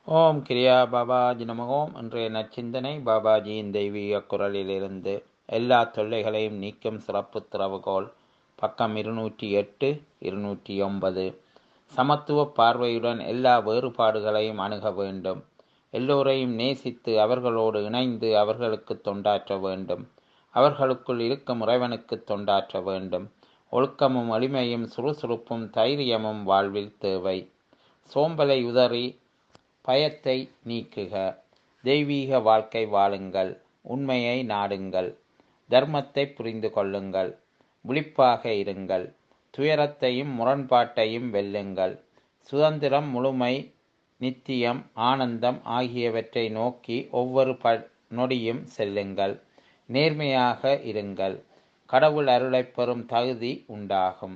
ஓம் கிரியா பாபாஜி நமகோம் இன்றைய நச்சிந்தனை பாபாஜியின் தெய்வீக குரலிலிருந்து எல்லா தொல்லைகளையும் நீக்கும் சிறப்பு திறவுகோல் பக்கம் இருநூற்றி எட்டு இருநூற்றி ஒன்பது சமத்துவ பார்வையுடன் எல்லா வேறுபாடுகளையும் அணுக வேண்டும் எல்லோரையும் நேசித்து அவர்களோடு இணைந்து அவர்களுக்கு தொண்டாற்ற வேண்டும் அவர்களுக்குள் இருக்கும் இறைவனுக்கு தொண்டாற்ற வேண்டும் ஒழுக்கமும் எளிமையும் சுறுசுறுப்பும் தைரியமும் வாழ்வில் தேவை சோம்பலை உதறி பயத்தை நீக்குக தெய்வீக வாழ்க்கை வாழுங்கள் உண்மையை நாடுங்கள் தர்மத்தை புரிந்து கொள்ளுங்கள் விழிப்பாக இருங்கள் துயரத்தையும் முரண்பாட்டையும் வெல்லுங்கள் சுதந்திரம் முழுமை நித்தியம் ஆனந்தம் ஆகியவற்றை நோக்கி ஒவ்வொரு ப நொடியும் செல்லுங்கள் நேர்மையாக இருங்கள் கடவுள் அருளைப் பெறும் தகுதி உண்டாகும்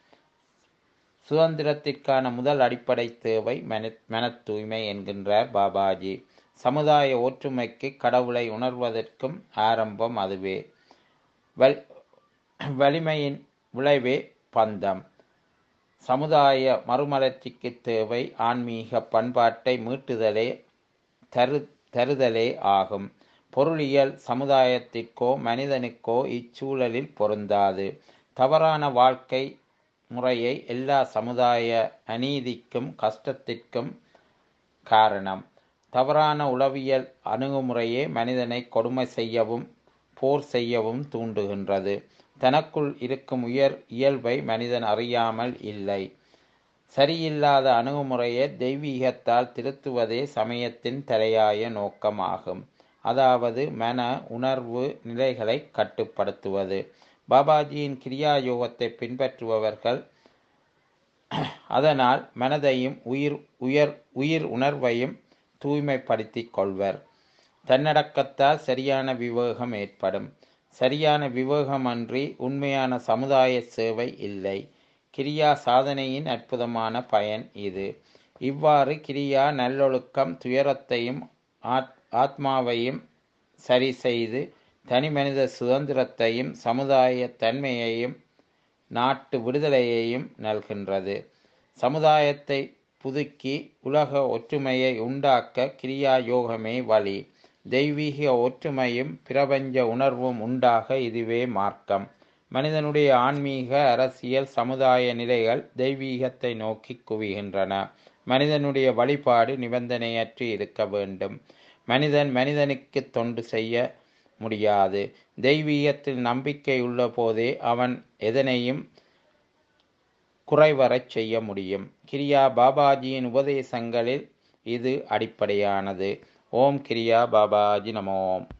சுதந்திரத்திற்கான முதல் அடிப்படை தேவை மன மன தூய்மை என்கின்றார் பாபாஜி சமுதாய ஒற்றுமைக்கு கடவுளை உணர்வதற்கும் ஆரம்பம் அதுவே வல் வலிமையின் விளைவே பந்தம் சமுதாய மறுமலர்ச்சிக்கு தேவை ஆன்மீக பண்பாட்டை மீட்டுதலே தரு தருதலே ஆகும் பொருளியல் சமுதாயத்திற்கோ மனிதனுக்கோ இச்சூழலில் பொருந்தாது தவறான வாழ்க்கை முறையை எல்லா சமுதாய அநீதிக்கும் கஷ்டத்திற்கும் காரணம் தவறான உளவியல் அணுகுமுறையே மனிதனை கொடுமை செய்யவும் போர் செய்யவும் தூண்டுகின்றது தனக்குள் இருக்கும் உயர் இயல்பை மனிதன் அறியாமல் இல்லை சரியில்லாத அணுகுமுறையை தெய்வீகத்தால் திருத்துவதே சமயத்தின் தலையாய நோக்கமாகும் அதாவது மன உணர்வு நிலைகளை கட்டுப்படுத்துவது பாபாஜியின் கிரியா யோகத்தை பின்பற்றுபவர்கள் அதனால் மனதையும் உயிர் உயர் உயிர் உணர்வையும் தூய்மைப்படுத்திக் கொள்வர் தன்னடக்கத்தால் சரியான விவேகம் ஏற்படும் சரியான விவேகமன்றி உண்மையான சமுதாய சேவை இல்லை கிரியா சாதனையின் அற்புதமான பயன் இது இவ்வாறு கிரியா நல்லொழுக்கம் துயரத்தையும் ஆத்மாவையும் சரி செய்து தனிமனித சுதந்திரத்தையும் சமுதாய தன்மையையும் நாட்டு விடுதலையையும் நல்கின்றது சமுதாயத்தை புதுக்கி உலக ஒற்றுமையை உண்டாக்க கிரியா யோகமே வழி தெய்வீக ஒற்றுமையும் பிரபஞ்ச உணர்வும் உண்டாக இதுவே மார்க்கம் மனிதனுடைய ஆன்மீக அரசியல் சமுதாய நிலைகள் தெய்வீகத்தை நோக்கி குவிகின்றன மனிதனுடைய வழிபாடு நிபந்தனையற்று இருக்க வேண்டும் மனிதன் மனிதனுக்கு தொண்டு செய்ய முடியாது தெய்வீகத்தில் நம்பிக்கை உள்ள போதே அவன் எதனையும் குறைவரச் செய்ய முடியும் கிரியா பாபாஜியின் உபதேசங்களில் இது அடிப்படையானது ஓம் கிரியா பாபாஜி நமோம்